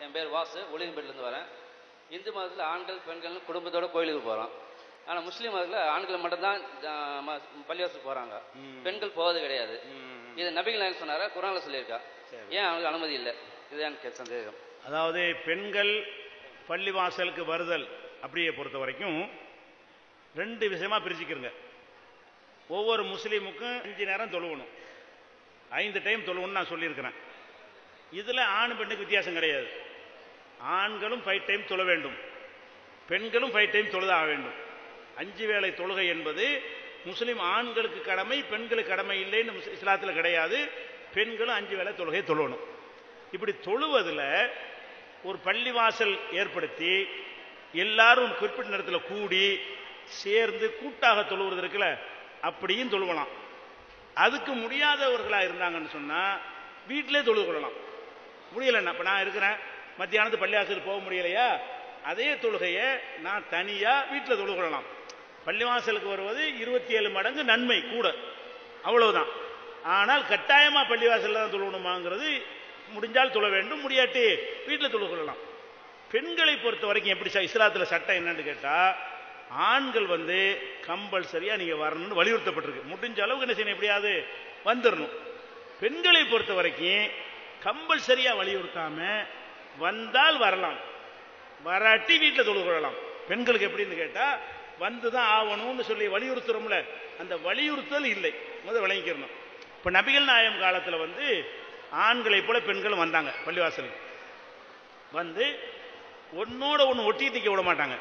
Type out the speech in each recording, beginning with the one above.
என் பேர் வாசு ஒளியம்பேட்டிலேருந்து வரேன் இந்து மதத்தில் ஆண்கள் பெண்கள் குடும்பத்தோட கோயிலுக்கு போகிறோம் ஆனால் முஸ்லீம் மதத்தில் ஆண்கள் மட்டும்தான் ஜா- ம- பள்ளிவாசல் போகிறாங்க பெண்கள் போவது கிடையாது இது நபிகள் நாயகம் சொன்னாரா குரானில் சொல்லியிருக்கா ஏன் அவங்களுக்கு அனுமதி இல்லை இதுதான் எனக்கு சந்தேகம் அதாவது பெண்கள் பள்ளிவாசலுக்கு வருதல் அப்படியே பொறுத்த வரைக்கும் ரெண்டு விஷயமா பிரிச்சுக்கிறங்க ஒவ்வொரு முஸ்லீமுக்கும் அஞ்சு நேரம் தொழுவணும் ஐந்து டைம் தொழுவணும்னு நான் சொல்லியிருக்கிறேன் இதில் ஆண் பெண்ணுக்கு வித்தியாசம் கிடையாது ஆண்களும் ஃபைவ் டைம் தொழ வேண்டும் பெண்களும் ஃபைவ் டைம் தொழுதாக வேண்டும் அஞ்சு வேளை தொழுகை என்பது முஸ்லீம் ஆண்களுக்கு கடமை பெண்களுக்கு கடமை இல்லைன்னு முஸ்- இஸ்லாத்தில் கிடையாது பெண்களும் அஞ்சு வேளை தொழுகை தொழணும் இப்படி தொழுவதில் ஒரு பள்ளிவாசல் ஏற்படுத்தி எல்லாரும் ஒரு குறிப்பிட்ட நேரத்தில் கூடி சேர்ந்து கூட்டாக தொழுவது இருக்குல்ல அப்படியும் தொழுவலாம் அதுக்கு முடியாதவர்களாக இருந்தாங்கன்னு சொன்னால் வீட்டிலே தொழுது கொள்ளலாம் முடியலைன்னா இப்போ நான் இருக்கிறேன் மத்தியானத்து பள்ளிவாசலுக்கு போக முடியலையா அதே தொழுகையை நான் தனியாக வீட்டில் தொழுது கொள்ளலாம் பள்ளிவாசலுக்கு வருவது இருபத்தி ஏழு மடங்கு நன்மை கூட அவ்வளவுதான் ஆனால் கட்டாயமாக பள்ளிவாசலில் தான் தொழுவணுமாங்கிறது முடிஞ்சால் தொழ வேண்டும் முடியாட்டி வீட்டில் தொழுது கொள்ளலாம் பெண்களை பொறுத்த வரைக்கும் எப்படி ச- இஸ்லாத்துல சட்டம் என்னன்னு கேட்டால் ஆண்கள் வந்து கம்பல்சரியாக நீங்கள் வரணும்னு வலியுறுத்தப்பட்டிருக்கு முடிஞ்ச அளவுக்கு என்ன செய்யணும் எப்படியாவது வந்துடணும் பெண்களை பொறுத்த வரைக்கும் கம்பல்சரியாக வலியுறுத்தாம வந்தால் வரலாம் வராட்டி வீட்டில் தொழுது கொள்ளலாம் பெண்களுக்கு எப்படின்னு கேட்டால் வந்து தான் ஆகணும்னு சொல்லி வலியுறுத்துறோம்ல அந்த வலியுறுத்தல் இல்லை முதல் விளங்கிக்கிறணும் இப்போ நபிகள் நாயம் காலத்தில் வந்து ஆண்களைப் போல பெண்களும் வந்தாங்க பள்ளிவாசலுக்கு வந்து ஒன்னோட ஒன்று ஒட்டி நிற்க விட மாட்டாங்க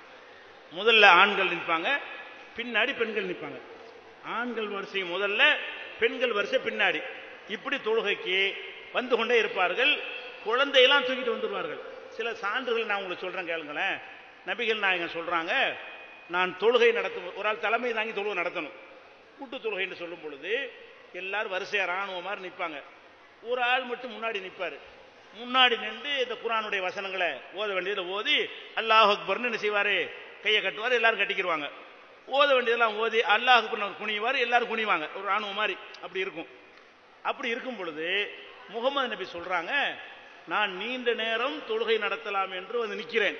முதல்ல ஆண்கள் நிற்பாங்க பின்னாடி பெண்கள் நிற்பாங்க ஆண்கள் வரிசை முதல்ல பெண்கள் வரிசை பின்னாடி இப்படி தொழுகைக்கு வந்து கொண்டே இருப்பார்கள் குழந்தையெல்லாம் தூக்கிட்டு வந்துடுவார்கள் சில சான்றுகள் நான் உங்களுக்கு சொல்றேன் கேளுங்களேன் நபிகள் நாயகன் சொல்றாங்க நான் தொழுகை நடத்தும் ஒரு ஆள் தலைமை தாங்கி தொழுகை நடத்தணும் கூட்டு தொழுகைன்னு சொல்லும் பொழுது எல்லாரும் வரிசையா ராணுவ மாதிரி நிற்பாங்க ஒரு ஆள் மட்டும் முன்னாடி நிற்பாரு முன்னாடி நின்று இந்த குரானுடைய வசனங்களை ஓத வேண்டியதை ஓதி அல்லாஹ் அக்பர்னு என்ன செய்வாரு கையை கட்டுவார் எல்லாரும் கட்டிக்கிடுவாங்க ஓத வேண்டியதெல்லாம் ஓதி அல்லாஹ் அக்பர்னு குனிவார் எல்லாரும் குனிவாங்க ஒரு ராணுவ மாதிரி அப்படி இருக்கும் அப்படி இருக்கும் பொழுது முகமது நபி சொல்றாங்க நான் நீண்ட நேரம் தொழுகை நடத்தலாம் என்று வந்து நிற்கிறேன்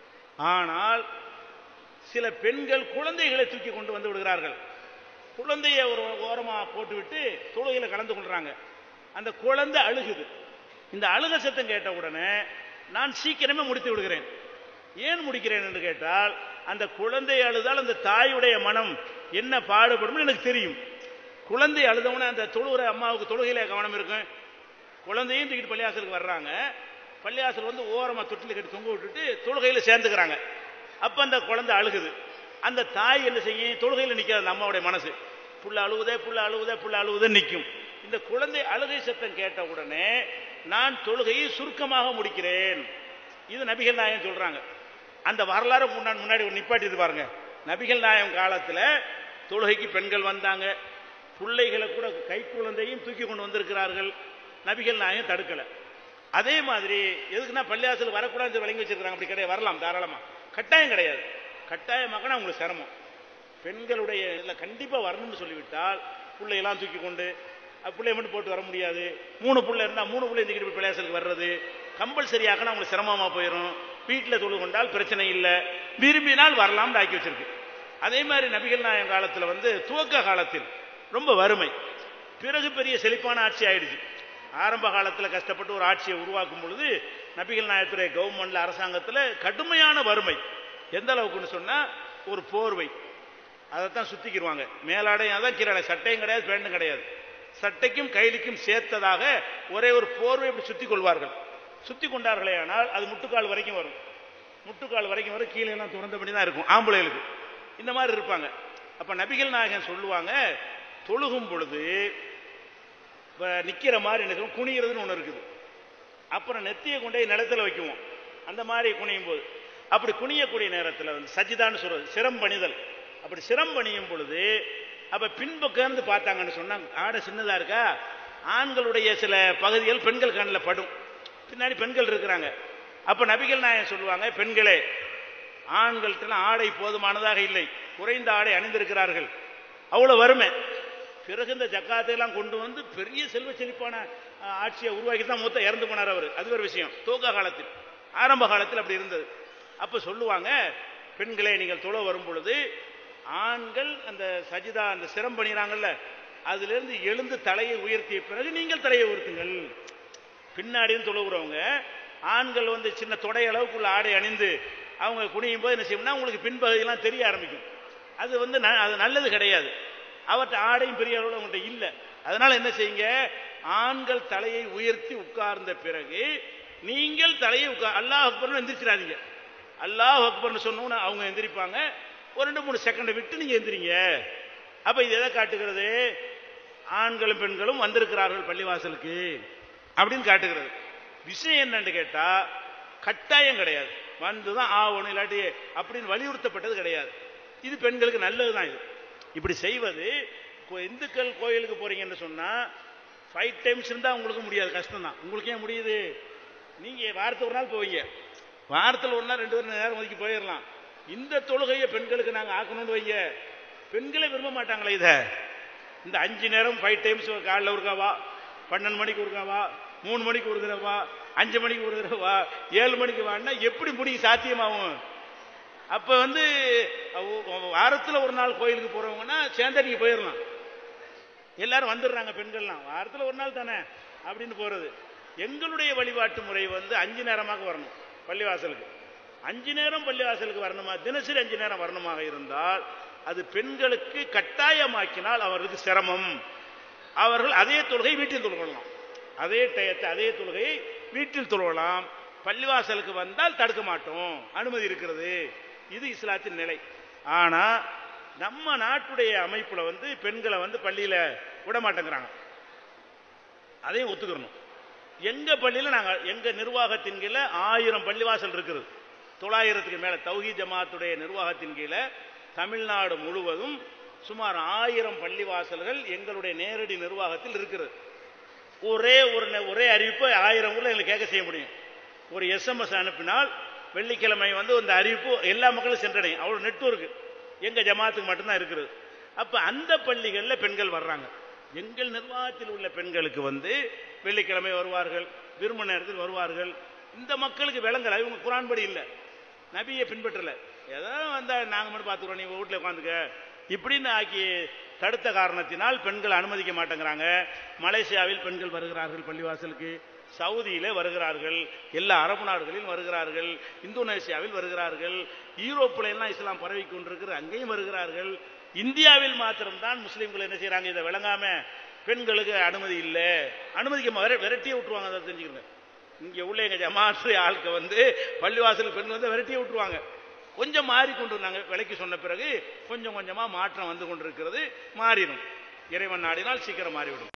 ஆனால் சில பெண்கள் குழந்தைகளை தூக்கி கொண்டு வந்து விடுகிறார்கள் குழந்தைய ஒரு ஓரமா போட்டுவிட்டு தொழுகையில கலந்து கொள்றாங்க அந்த குழந்தை அழுகுது இந்த அழுக சத்தம் கேட்ட உடனே நான் சீக்கிரமே முடித்து விடுகிறேன் ஏன் முடிக்கிறேன் என்று கேட்டால் அந்த குழந்தை அழுதால் அந்த தாயுடைய மனம் என்ன பாடுபடும் எனக்கு தெரியும் குழந்தை அழுதவுடனே அந்த தொழுகிற அம்மாவுக்கு தொழுகையில கவனம் இருக்கும் குழந்தையும் தூக்கிட்டு பள்ளியாசலுக்கு வர்றாங்க பள்ளியாசல் வந்து ஓரமா தொட்டில கட்டி தொங்க விட்டுட்டு தொழுகையில சேர்ந்துக்கிறாங்க அப்ப அந்த குழந்தை அழுகுது அந்த தாய் என்ன செய்யும் தொழுகையில நிக்காது அந்த அம்மாவுடைய மனசு புள்ள அழுவுதே புள்ள அழுவுதே புள்ள அழுவுதே நிற்கும் இந்த குழந்தை அழுகை சத்தம் கேட்ட உடனே நான் தொழுகையை சுருக்கமாக முடிக்கிறேன் இது நபிகள் நாயகம் சொல்றாங்க அந்த வரலாறு முன்னாடி முன்னாடி ஒரு நிப்பாட்டிட்டு பாருங்க நபிகள் நாயகம் காலத்துல தொழுகைக்கு பெண்கள் வந்தாங்க பிள்ளைகளை கூட கை குழந்தையும் தூக்கி கொண்டு வந்திருக்கிறார்கள் நபிகள் நாயகம் தடுக்கல அதே மாதிரி எதுக்குன்னா பள்ளியாசல் வரக்கூடாதுன்னு விளங்கி வச்சிருக்காங்க அப்படி கிடையாது வரலாம் தாராளமா கட்டாயம் கிடையாது கட்டாயமாக்கனா உங்களுக்கு சிரமம் பெண்களுடைய இல்ல கண்டிப்பா வரணும்னு சொல்லிவிட்டால் பிள்ளையெல்லாம் தூக்கி கொண்டு அஹ் பிள்ளைய மட்டும் போட்டு வர முடியாது மூணு பிள்ளை இருந்தா மூணு பிள்ளை தூக்கிட்டு போய் பள்ளியாசலுக்கு வர்றது கம்பல்சரியாக்கனா உங்களுக்கு சிரமமா போயிடும் வீட்டில் தொழு கொண்டால் பிரச்சனை இல்லை விரும்பினால் வரலாம்னு ஆக்கி வச்சிருக்கு அதே மாதிரி நபிகள் நாயகம் காலத்தில் வந்து துவக்க காலத்தில் ரொம்ப வறுமை பிறகு பெரிய செழிப்பான ஆட்சி ஆயிடுச்சு ஆரம்ப காலத்தில் கஷ்டப்பட்டு ஒரு ஆட்சியை உருவாக்கும் பொழுது நபிகள் நாயகத்துடைய கவர்மெண்ட்ல அரசாங்கத்தில் கடுமையான வறுமை எந்த அளவுக்குன்னு சொன்னா ஒரு போர்வை அதைத்தான் சுத்திக்கிடுவாங்க மேலாடையும் அதான் கீழே சட்டையும் கிடையாது பேண்டும் கிடையாது சட்டைக்கும் கைலிக்கும் சேர்த்ததாக ஒரே ஒரு போர்வை இப்படி சுத்தி கொள்வார்கள் சுத்தி கொண்டார்களே ஆனால் அது முட்டுக்கால் வரைக்கும் வரும் முட்டுக்கால் வரைக்கும் வரும் கீழே எல்லாம் திறந்தபடி தான் இருக்கும் ஆம்பளைகளுக்கு இந்த மாதிரி இருப்பாங்க அப்ப நபிகள் நாயகன் சொல்லுவாங்க தொழுகும் பொழுது வ- நிக்கிற மாதிரி என்ன சொல்லுவோம், குனிகிறதுன்னு ஒன்று இருக்குது அப்புறம் நெத்தியை கொண்டு போய் நிலத்துல வைக்குவோம் அந்த மாதிரி குனியும் போது அப்படி குனியக்கூடிய நேரத்தில் வந்து சஜிதான்னு சொல்றது சிரம் பணிதல் அப்படி சிரம் பணியும் பொழுது அப்ப பின்பக்கம் இருந்து பார்த்தாங்கன்னு சொன்னா ஆடை சின்னதா இருக்கா ஆண்களுடைய சில பகுதிகள் பெண்கள் கண்ணில் படும் பின்னாடி பெண்கள் இருக்கிறாங்க அப்ப நபிகள் நாயகம் சொல்லுவாங்க பெண்களே ஆண்கள்ட்ட ஆடை போதுமானதாக இல்லை குறைந்த ஆடை அணிந்திருக்கிறார்கள் அவ்வளவு வறுமை பிறகு இந்த ஜக்காத்தை எல்லாம் கொண்டு வந்து பெரிய செல்வ செழிப்பான அஹ், ஆட்சியை உருவாக்கி தான் மூத்த இறந்து போனார் அவர் அது ஒரு விஷயம் துவக்க காலத்தில் ஆரம்ப காலத்தில் அப்படி இருந்தது அப்ப சொல்லுவாங்க பெண்களே நீங்கள் தொழ வரும் பொழுது ஆண்கள் அந்த சஜிதா அந்த சிரம் பண்ணிறாங்கல்ல அதுல இருந்து எழுந்து தலையை உயர்த்திய பிறகு நீங்கள் தலையை உயர்த்துங்கள் பின்னாடியும் தொழுகிறவங்க ஆண்கள் வந்து சின்ன தொடை அளவுக்குள்ள ஆடை அணிந்து அவங்க குனியும் போது என்ன செய்யணும்னா உங்களுக்கு பின்பகுதியெல்லாம் தெரிய ஆரம்பிக்கும் அது வந்து ந- அது நல்லது கிடையாது அவர்கிட்ட ஆடையும் பெரிய அளவில் அவங்கள்ட்ட இல்லை அதனால என்ன செய்யுங்க ஆண்கள் தலையை உயர்த்தி உட்கார்ந்த பிறகு நீங்கள் தலையை உட்கா அல்லாஹ் அக்பர்னு எந்திரிச்சிடாதீங்க அல்லாஹ் அக்பர்னு சொன்னோன்னு அவங்க எந்திரிப்பாங்க ஒரு ரெண்டு மூணு செகண்டை விட்டு நீங்க எந்திரிங்க அப்ப இது எதை காட்டுகிறது ஆண்களும் பெண்களும் வந்திருக்கிறார்கள் பள்ளிவாசலுக்கு அப்படின்னு காட்டுகிறது விஷயம் என்னன்னு கேட்டா கட்டாயம் கிடையாது வந்துதான் ஆகணும் இல்லாட்டி அப்படின்னு வலியுறுத்தப்பட்டது கிடையாது இது பெண்களுக்கு நல்லதுதான் இது இப்படி செய்வது கோ- இந்துக்கள் கோயிலுக்கு போறீங்கன்னு சொன்னா ஃபைவ் டைம்ஸ் இருந்தா உங்களுக்கு முடியாது கஷ்டம் தான் உங்களுக்கு ஏன் முடியுது நீங்க வாரத்துக்கு ஒரு நாள் போவீங்க வாரத்தில் ஒரு நாள் ரெண்டு பேரும் நேரம் ஒதுக்கி போயிடலாம் இந்த தொழுகையை பெண்களுக்கு நாங்க ஆக்கணும்னு வைங்க பெண்களே விரும்ப மாட்டாங்களே இதை இந்த அஞ்சு நேரம் ஃபைவ் டைம்ஸ் காலைல ஒருக்காவா பன்னெண்டு மணிக்கு ஒருக்காவா மூணு மணிக்கு ஒரு தடவை அஞ்சு மணிக்கு ஒரு தடவை ஏழு மணிக்கு வான்னா எப்படி முடியும் சாத்தியமாகும் அப்ப வந்து அவ- வாரத்துல ஒரு நாள் கோயிலுக்கு போறவங்கன்னா சேர்ந்தா நீங்க போயிடலாம் எல்லாரும் வந்துடுறாங்க பெண்கள்லாம் வாரத்துல ஒரு நாள் தானே அப்படின்னு போறது எங்களுடைய வழிபாட்டு முறை வந்து அஞ்சு நேரமாக வரணும் பள்ளிவாசலுக்கு அஞ்சு நேரம் பள்ளிவாசலுக்கு வரணுமா தினசரி அஞ்சு நேரம் வரணுமாக இருந்தால் அது பெண்களுக்கு கட்டாயமாக்கினால் அவர்களுக்கு சிரமம் அவர்கள் அதே தொழுகை வீட்டில் தொழுகலாம் அதே டயத்தை அதே தொழுகையை வீட்டில் தொழுகலாம் பள்ளிவாசலுக்கு வந்தால் தடுக்க மாட்டோம் அனுமதி இருக்கிறது இது இஸ்லாத்தின் நிலை ஆனா நம்ம நாட்டுடைய அமைப்புல வந்து பெண்களை வந்து பள்ளியில விட மாட்டேங்கிறாங்க அதையும் ஒத்துக்கிறணும் எங்க பள்ளியில நாங்க எங்க நிர்வாகத்தின் கீழே ஆயிரம் பள்ளிவாசல் இருக்குது தொள்ளாயிரத்துக்கு மேல தௌஹி ஜமாத்துடைய நிர்வாகத்தின் கீழே தமிழ்நாடு முழுவதும் சுமார் ஆயிரம் பள்ளிவாசல்கள் எங்களுடைய நேரடி நிர்வாகத்தில் இருக்கிறது ஒரே ஒரு நெ- ஒரே அறிவிப்பு ஆயிரம் ஊர்ல எங்களுக்கு கேட்க செய்ய முடியும் ஒரு எஸ்எம்எஸ் அனுப்பினால் வெள்ளிக்கிழமை வந்து அந்த அறிவிப்பு எல்லா மக்களும் சென்றடையும் அவ்வளவு நெட்வொர்க் எங்க ஜமாத்துக்கு மட்டும்தான் இருக்குது அப்ப அந்த பள்ளிகள்ல பெண்கள் வர்றாங்க எங்கள் நிர்வாகத்தில் உள்ள பெண்களுக்கு வந்து வெள்ளிக்கிழமை வருவார்கள் விரும்ப நேரத்தில் வருவார்கள் இந்த மக்களுக்கு விளங்கல இவங்க குரான் படி இல்லை நபியை பின்பற்றல ஏதாவது வந்தா நாங்க மட்டும் பார்த்துக்கிறோம் நீங்க வீட்டுல உட்காந்துக்க இப்படின்னு ஆக்கி தடுத்த காரணத்தினால் பெண்கள் அனுமதிக்க மாட்டேங்கிறாங்க மலேசியாவில் பெண்கள் வருகிறார்கள் பள்ளிவாசலுக்கு சவுதியிலே வருகிறார்கள் எல்லா அரபு நாடுகளிலும் வருகிறார்கள் இந்தோனேசியாவில் வருகிறார்கள் யூரோப்பில் எல்லாம் இஸ்லாம் பரவி கொண்டிருக்கிற அங்கேயும் வருகிறார்கள் இந்தியாவில் மாத்திரம்தான் முஸ்லீம்கள் என்ன செய்றாங்க இதை விளங்காம பெண்களுக்கு அனுமதி இல்லை அனுமதிக்க விர- விரட்டியே விட்டுருவாங்க அதை தெரிஞ்சுக்கங்க இங்க உள்ள எங்க ஜமாத்து ஆளுக்கு வந்து பள்ளிவாசல் பெண்கள் வந்து விரட்டியே விட்டுருவாங்க கொஞ்சம் மாறிக்கொண்டு நாங்க விலைக்கு சொன்ன பிறகு கொஞ்சம் கொஞ்சமா மாற்றம் வந்து கொண்டிருக்கிறது மாறிடும் இறைவன் நாடினால் சீக்கிரம் மாறிவிடும்